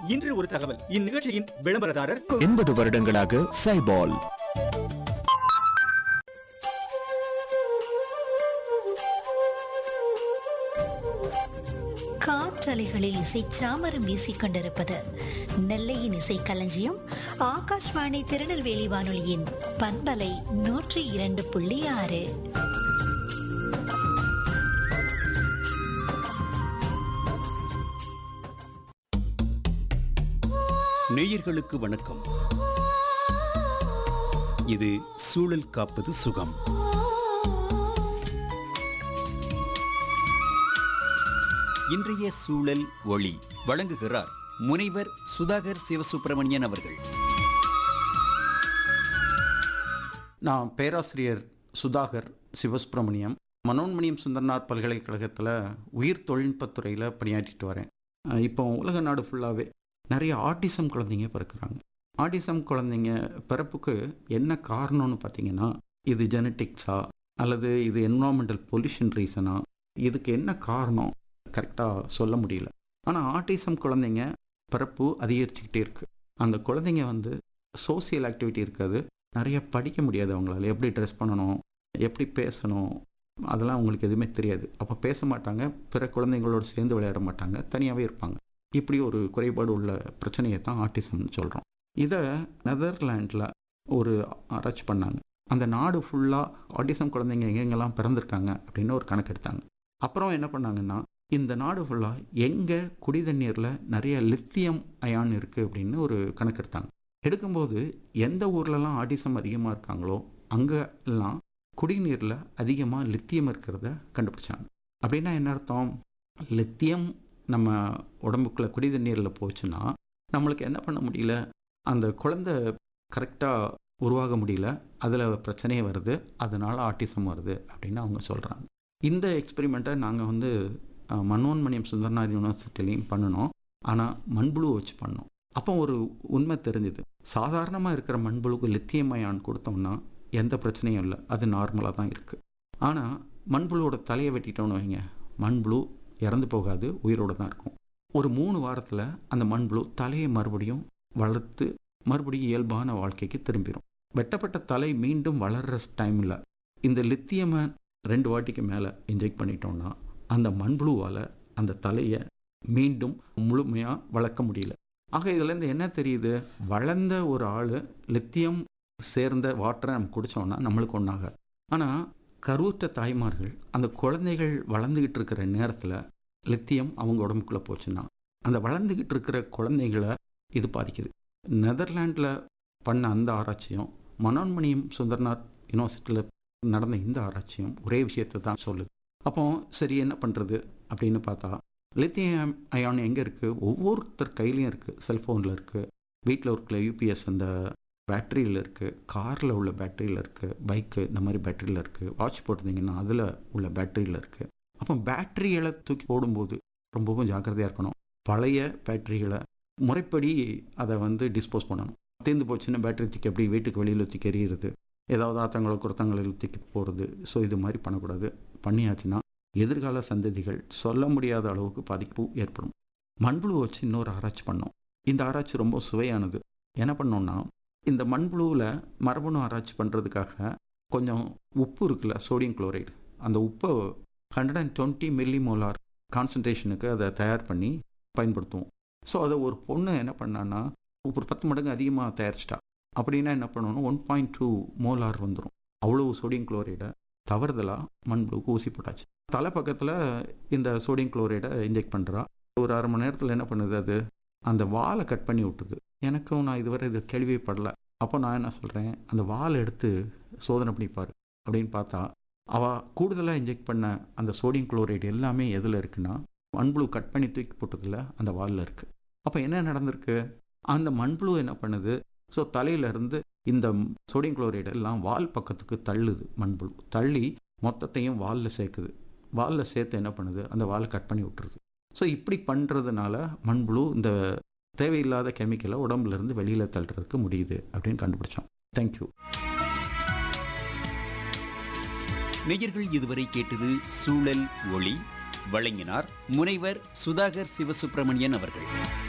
இன்று ஒரு தகவல் இந்நிகழ்ச்சியின் விளம்பரதாரர் எண்பது வருடங்களாக சைபால் காற்றலைகளில் இசை சாமரம் வீசிக் கொண்டிருப்பது நெல்லையின் இசை களஞ்சியம் ஆகாஷ்வாணி திருநெல்வேலி வானொலியின் பண்பலை நூற்றி இரண்டு புள்ளி ஆறு நேயர்களுக்கு வணக்கம் இது சூழல் காப்பது சுகம் இன்றைய சூழல் ஒளி வழங்குகிறார் முனைவர் சுதாகர் சிவசுப்பிரமணியன் அவர்கள் நான் பேராசிரியர் சுதாகர் சிவசுப்பிரமணியம் மனோன்மணியம் சுந்தரநாத் பல்கலைக்கழகத்தில் உயிர் தொழில்நுட்பத்துறையில் பணியாற்றிட்டு வரேன் அஹ் இப்போ உலக நாடு ஃபுல்லாகவே நிறைய ஆட்டிசம் குழந்தைங்க பிறக்கிறாங்க ஆட்டிசம் குழந்தைங்க பிறப்புக்கு என்ன காரணம்னு பார்த்தீங்கன்னா இது ஜெனட்டிக்ஸா அல்லது இது என்வரான்மெண்டல் பொல்யூஷன் ரீசனா இதுக்கு என்ன காரணம் கரெக்டாக சொல்ல முடியல ஆனால் ஆட்டிசம் குழந்தைங்க பிறப்பு அதிகரிச்சுக்கிட்டே இருக்கு அந்த குழந்தைங்க வந்து சோசியல் ஆக்டிவிட்டி இருக்காது நிறைய படிக்க முடியாது அவங்களால எப்படி ட்ரெஸ் பண்ணணும் எப்படி பேசணும் அதெல்லாம் அவங்களுக்கு எதுவுமே தெரியாது அப்போ பேச மாட்டாங்க பிற குழந்தைங்களோடு சேர்ந்து விளையாட மாட்டாங்க தனியாகவே இருப்பாங்க இப்படி ஒரு குறைபாடு உள்ள பிரச்சனையை தான் ஆட்டிசம்னு சொல்கிறோம் இதை நெதர்லாண்டில் ஒரு ஆராய்ச்சி பண்ணாங்க அந்த நாடு ஃபுல்லாக ஆட்டிசம் குழந்தைங்க எங்கெங்கெல்லாம் பிறந்திருக்காங்க அப்படின்னு ஒரு கணக்கு எடுத்தாங்க அப்புறம் என்ன பண்ணாங்கன்னா இந்த நாடு ஃபுல்லாக எங்கே குடி தண்ணீரில் நிறைய லித்தியம் அயான் இருக்குது அப்படின்னு ஒரு கணக்கு எடுத்தாங்க எடுக்கும்போது எந்த ஊர்லலாம் ஆட்டிசம் அதிகமாக இருக்காங்களோ அங்கே எல்லாம் குடிநீரில் அதிகமாக லித்தியம் இருக்கிறத கண்டுபிடிச்சாங்க அப்படின்னா என்ன அர்த்தம் லித்தியம் நம்ம உடம்புக்குள்ளே குடி தண்ணீரில் போச்சுன்னா நம்மளுக்கு என்ன பண்ண முடியல அந்த குழந்தை கரெக்டாக உருவாக முடியல அதில் பிரச்சனையே வருது அதனால் ஆட்டிசம் வருது அப்படின்னு அவங்க சொல்கிறாங்க இந்த எக்ஸ்பெரிமெண்ட்டை நாங்கள் வந்து அஹ், மனோன்மணியம் சுந்தரநாத் யூனிவர்சிட்டிலையும் பண்ணினோம் ஆனால் மண்புழு வச்சு பண்ணோம் அப்போ ஒரு உண்மை தெரிஞ்சுது சாதாரணமாக இருக்கிற மண்புழுக்கு லித்தியம் அயான் கொடுத்தோம்னா எந்த பிரச்சனையும் இல்லை அது நார்மலாக தான் இருக்குது ஆனால் மண்புழுவோட தலையை வெட்டிட்டோம்னு வைங்க மண்புழு இறந்து போகாது உயிரோடு தான் இருக்கும் ஒரு மூணு வாரத்தில் அந்த மண்புழு தலையை மறுபடியும் வளர்த்து மறுபடியும் இயல்பான வாழ்க்கைக்கு திரும்பிடும் வெட்டப்பட்ட தலை மீண்டும் வளர்கிற டைமில் இந்த லித்தியமை ரெண்டு வாட்டிக்கு மேலே இன்ஜெக்ட் பண்ணிட்டோம்னா அந்த மண்புழுவால் அந்த தலையை மீண்டும் முழுமையாக வளர்க்க முடியல ஆக இதுலேருந்து என்ன தெரியுது வளர்ந்த ஒரு ஆள் லித்தியம் சேர்ந்த வாட்டரை நம்ம குடித்தோம்னா நம்மளுக்கு ஒன்றாகாது ஆனால் கருவுற்ற தாய்மார்கள் அந்த குழந்தைகள் வளர்ந்துக்கிட்டு இருக்கிற நேரத்தில் லித்தியம் அவங்க உடம்புக்குள்ளே போச்சுன்னா அந்த வளர்ந்துக்கிட்டு இருக்கிற குழந்தைகளை இது பாதிக்குது நெதர்லாண்டில் பண்ண அந்த ஆராய்ச்சியும் மனோன்மணியம் சுந்தர்நாத் யூனிவர்சிட்டியில் நடந்த இந்த ஆராய்ச்சியும் ஒரே விஷயத்தை தான் சொல்லுது அப்போ சரி என்ன பண்ணுறது அப்படின்னு பார்த்தா லித்தியம் அயான் எங்கே இருக்குது ஒவ்வொருத்தர் கையிலையும் இருக்குது செல்ஃபோனில் இருக்குது வீட்டில் இருக்கிற யூபிஎஸ் அந்த பேட்டரியில் இருக்குது காரில் உள்ள பேட்டரியில் இருக்குது பைக்கு இந்த மாதிரி பேட்டரியில் இருக்குது வாட்ச் போட்டிருந்தீங்கன்னா அதில் உள்ள பேட்டரியில் இருக்குது அப்போ பேட்டரிகளை தூக்கி போடும்போது ரொம்பவும் ஜாக்கிரதையாக இருக்கணும் பழைய பேட்டரிகளை முறைப்படி அதை வந்து டிஸ்போஸ் பண்ணணும் தீர்ந்து போச்சுன்னா பேட்டரி தூக்கி எப்படி வீட்டுக்கு வெளியில் தூக்கி எறிகிறது ஏதாவது ஆத்தங்களோ குருத்தங்களில் தூக்கி போகிறது ஸோ இது மாதிரி பண்ணக்கூடாது பண்ணியாச்சுன்னா எதிர்கால சந்ததிகள் சொல்ல முடியாத அளவுக்கு பாதிப்பு ஏற்படும் மண்புழு வச்சு இன்னொரு ஆராய்ச்சி பண்ணோம் இந்த ஆராய்ச்சி ரொம்ப சுவையானது என்ன பண்ணோம்னா இந்த மண்புழுவில் மரபணு ஆராய்ச்சி பண்ணுறதுக்காக கொஞ்சம் உப்பு இருக்குல்ல சோடியம் குளோரைடு அந்த உப்பை hundred and twenty milli molar கான்சன்ட்ரேஷனுக்கு அதை தயார் பண்ணி பயன்படுத்துவோம் ஸோ அதை ஒரு பொண்ணு என்ன பண்ணான்னா ஒரு பத்து மடங்கு அதிகமாக தயாரிச்சிட்டா அப்படின்னா என்ன பண்ணணும் ஒன் பாயிண்ட் டூ மோலார் வந்துடும் அவ்வளோ சோடியம் குளோரைடை தவறுதலாக மண்புழுக்கு ஊசி போட்டாச்சு தலை பக்கத்தில் இந்த சோடியம் குளோரைடை இன்ஜெக்ட் பண்ணுறா ஒரு அரை மணி நேரத்தில் என்ன பண்ணுது அது அந்த வாலை கட் பண்ணி விட்டுது எனக்கும் நான் இதுவரை இது கேள்விப்படல அப்போ நான் என்ன சொல்கிறேன் அந்த வால் எடுத்து சோதனை பண்ணிப்பார் அப்படின்னு பார்த்தா அவள் கூடுதலாக இன்ஜெக்ட் பண்ண அந்த சோடியம் குளோரைடு எல்லாமே எதில் இருக்குன்னா மண்புழு கட் பண்ணி தூக்கி போட்டதில் அந்த வாலில் இருக்குது அப்போ என்ன நடந்திருக்கு அந்த மண்புழு என்ன பண்ணுது ஸோ தலையிலேருந்து இந்த சோடியம் குளோரைடு எல்லாம் வால் பக்கத்துக்கு தள்ளுது மண்புழு தள்ளி மொத்தத்தையும் வாலில் சேர்க்குது வாலில் சேர்த்து என்ன பண்ணுது அந்த வாலை கட் பண்ணி விட்டுருது ஸோ இப்படி பண்ணுறதுனால மண்புழு இந்த தேவையில்லாத கெமிக்கலை உடம்புல இருந்து வெளியில் தள்ளுறதுக்கு முடியுது அப்படின்னு கண்டுபிடிச்சோம் தேங்க்யூ நேயர்கள் இதுவரை கேட்டது சூழல் ஒளி வழங்கினார் முனைவர் சுதாகர் சிவசுப்பிரமணியன் அவர்கள்